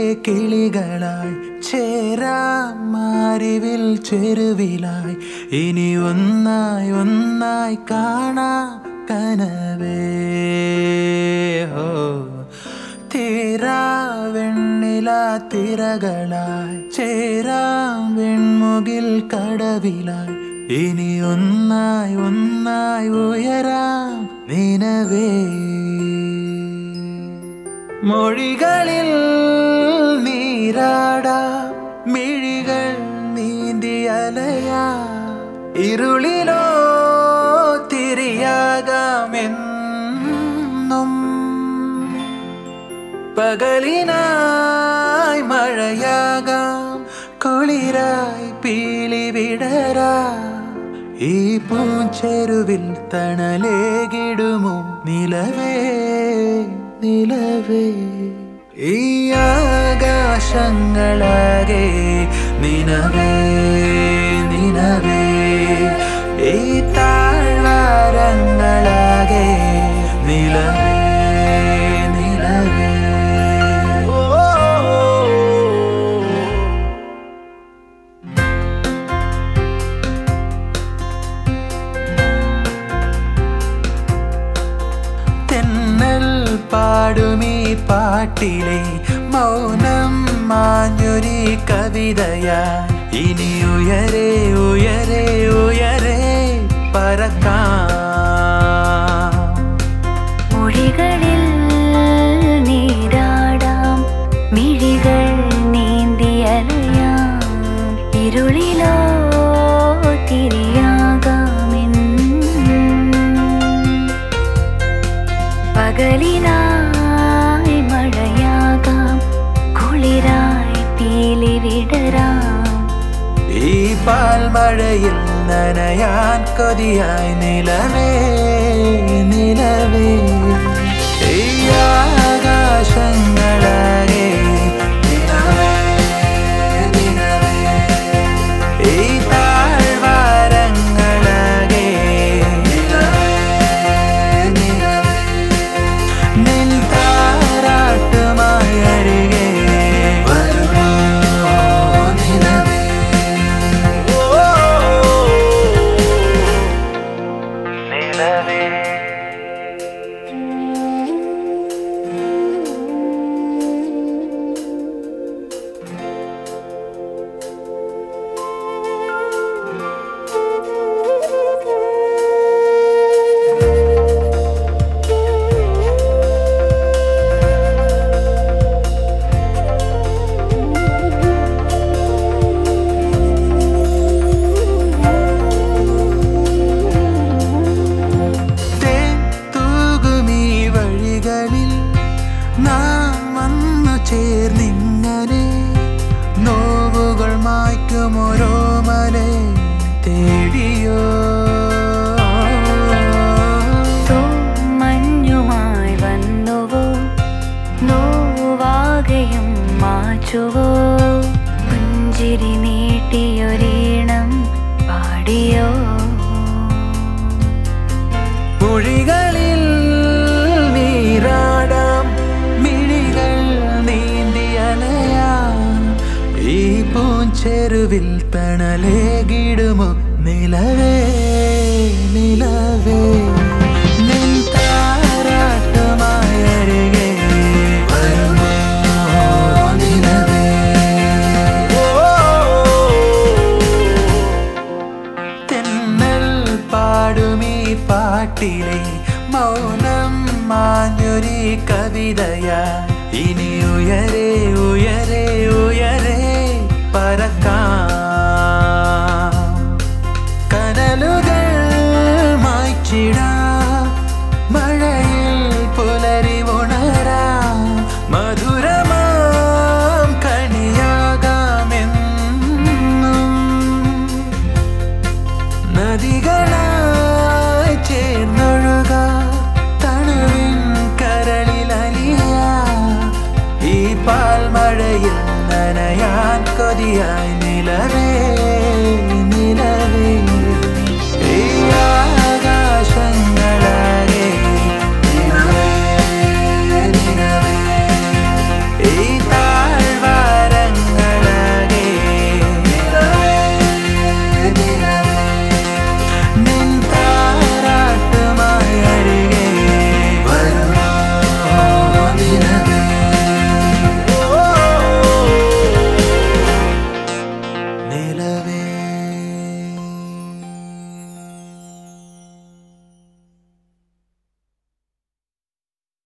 കിളികളായി ചേരാം മാരിവിൽ ചെരുവിലായി ഇനി ഒന്നായി ഒന്നായി കാണാം കനവേ ഹോ തീരാ വെണ്ണില തിരകളായി ചേരാം വെൺമുകിൽ കടവിലായി ഇനി ഒന്നായി ഒന്നായി ഉയരാം നിനവേ മൊഴികളിൽ നീരാടാ മിഴികൾ നീന്തി അലയാ ഇരുളിലോ തിരിയാകാമെന്നും പകലിനായി മഴയാകാം കുളിരായി പീലി വിടരാ ഈ പൂച്ചെരുവിൽ തണലേകിടുമോ നിലവേ നിലവേ ഈ ആകാശങ്ങളാകെ നിനവേ നിനവേ ഈ താഴ്വാരങ്ങളാകെ നിലവേ നിലവേ ഓ തെന്നൽ പാടുമീ പാട്ടിലെ മൗനം മാഞ്ഞൊരി കവിതയാ ഇനി ഉയരെ ഉയരെ ഉയരെ പറക്കാം മൊഴികളിൽ നീരാടാം മിഴികൾ നീന്തി അലയാം ഇരുളിലോ തിരിയാകാമെന്നും പകലിനായി മഴയാകാം കുളിരായി പീലി വിടരാം ഈ പാൽമഴയിൽ നനയാൻ കൊതിയായി നിലവേ നിലവേ ഈ ആകാശങ്ങളാകെ നിലവേ നിലവേ ഈ താഴ്വാരങ്ങളാകെ നിലവേ നിലവേ നിൻ താരാട്ടുമായി അരികെ വരുമോ നിലവേ നിലവേ തേൻ തൂകുമീ വഴികളിൽ നാം വന്നു ചേർന്നിങ്ങനെ നോവുകൾ മായ്ക്കും ഓരോ മലെ തേടിയോ മഞ്ഞുമായി വന്നുവോ നോവാകയും മാച്ചുവോ പുഞ്ചിരി നീട്ടിയൊരീണം പാടിയോ മൊഴികളിൽ നീരാടാം മിഴികൾ നീന്തി അലയാം ഈ പൂഞ്ചെരുവിൽ തണലേകിടുമോ നിലവേ നിലവേ നിൻ താരാട്ടുമായി അരികെ വരുമോ നിലവേ തെന്നൽ പാടുമീ പാട്ടിലെ മൗനം മാഞ്ഞൊരി കവിതയാ ഇനി ഉയരെ ഉയരെ ഉയരെ പറക്കാം കനലുകൾ മായ്ച്ചിടാ മഴയിൽ പുലരി ഉണരാ മധുരമാം കണിയാകാമെന്നും നദികളായി ചേർന്നൊഴുക തണുവിൻ കരളിലലിയ ഈ പാൽമഴയിൽ നനയാൻ കൊതിയായി